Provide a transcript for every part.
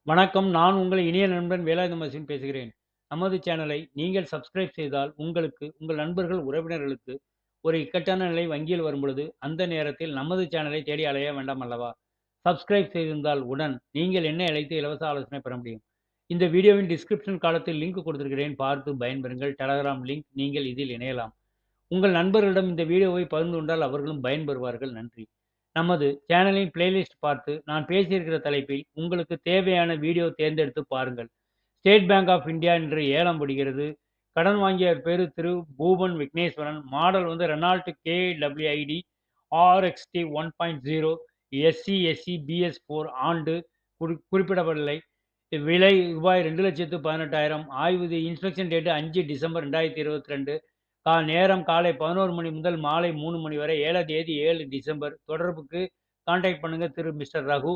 வணக்கம். நான் உங்கள் இனிய நண்பன் வேலாயுதம் அஸ்வின் பேசுகிறேன். நமது சேனலை நீங்கள் சப்ஸ்கிரைப் செய்தால், உங்களுக்கு, உங்கள் நண்பர்கள், உறவினர்களுக்கு ஒரு இக்கட்டான நிலை வங்கியில் வரும்பொழுது, அந்த நேரத்தில் நமது சேனலை தேடி அலைய வேண்டாம் அல்லவா? சப்ஸ்கிரைப் செய்திருந்தால் உடன் நீங்கள் என்னை அழைத்து இலவச ஆலோசனை பெற முடியும். இந்த வீடியோவின் டிஸ்கிரிப்ஷன் காலத்தில் லிங்க் கொடுத்திருக்கிறேன். பார்த்து பயன்பெறுங்கள். டெலகிராம் லிங்க் நீங்கள் இதில் இணையலாம். உங்கள் நண்பர்களிடம் இந்த வீடியோவை பகிர்ந்து கொண்டால் அவர்களும் பயன்பெறுவார்கள். நன்றி. நமது சேனலின் பிளேலிஸ்ட் பார்த்து நான் பேசியிருக்கிற தலைப்பில் உங்களுக்கு தேவையான வீடியோ தேர்ந்தெடுத்து பாருங்கள். ஸ்டேட் பேங்க் ஆஃப் இந்தியா இன்று ஏலம் விடுகிறது. கடன் வாங்கியவர் பேரு திரு பூபன் விக்னேஸ்வரன். மாடல் வந்து Renault K W I D R X T 1.0 S C S C B S 4 ஆண்டு குறி குறிப்பிடப்படவில்லை. விலை ரூபாய் 2,18,000 ஆய்வு இன்ஸ்பெக்ஷன் டேட் 5 டிசம்பர் 2022 கா நேரம் காலை 11 மணி முதல் மாலை 3 மணி வரை. ஏல தேதி 7 டிசம்பர். தொடர்புக்கு கான்டாக்ட் பண்ணுங்க திரு மிஸ்டர் ரகு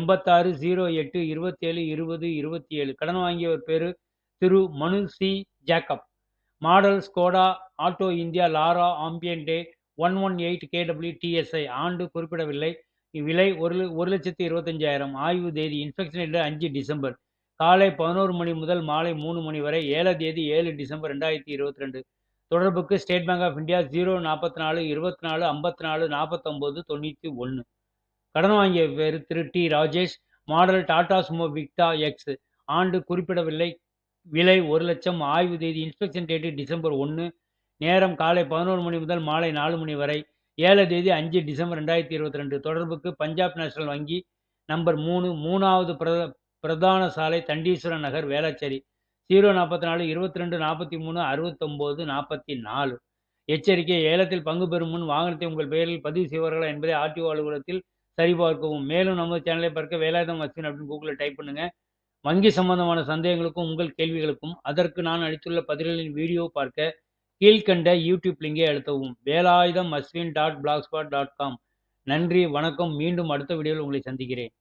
86 08 27 20 27 கடன் வாங்கியவர் பேரு திரு Manu C. Jacob. Model Skoda Auto India Laura Ambiente 118 K W T S I ஆண்டு குறிப்பிடவில்லை. விலை ஒரு 1,25,000 ஆய்வு தேதி இன்ஸ்பெக்ஷன் டேட் 5 டிசம்பர். காலை 11 மணி முதல் மாலை 3 மணி வரை. ஏல தேதி 7 டிசம்பர் 2022 தொடர்புக்கு ஸ்டேட் பேங்க் ஆஃப் இந்தியா 044 24 54 49 91 கடன் வாங்கிய பேரு திரு T. Rajesh. Model Tata Sumo Victa X ஆண்டு குறிப்பிடவில்லை. விலை 1,00,000 ஆய்வு தேதி இன்ஸ்பெக்ஷன் டேட் டிசம்பர் 1 நேரம் காலை 11 மணி முதல் மாலை 4 மணி வரை. ஏல தேதி 5 டிசம்பர் 2022 தொடர்புக்கு பஞ்சாப் நேஷனல் வங்கி நம்பர் 3 3வது பிர பிரதான சாலை தண்டீஸ்வரன் நகர் வேளச்சேரி 044 22 43 69 44 எச்சரிக்கை ஏலத்தில் பங்கு பெறும் முன் வாகனத்தை உங்கள் பெயரில் பதிவு செய்வார்களா என்பதை ஆர்டிஓ அலுவலகத்தில் சரிபார்க்கவும். மேலும் நமது சேனலை பார்க்க வேலாயுதம் அஸ்வின் அப்படின்னு கூகுள்ல டைப் பண்ணுங்க. வங்கி சம்பந்தமான சந்தேகங்களுக்கும், உங்கள் கேள்விகளுக்கும் அதற்கு நான் அளித்துள்ள பதில்களின் வீடியோ பார்க்க கீழ்க்கண்ட யூடியூப் லிங்கை அழுத்தவும். Velayudham Ashwin dot blogspot dot com நன்றி, வணக்கம். மீண்டும் அடுத்த வீடியோவில் உங்களை சந்திக்கிறேன்.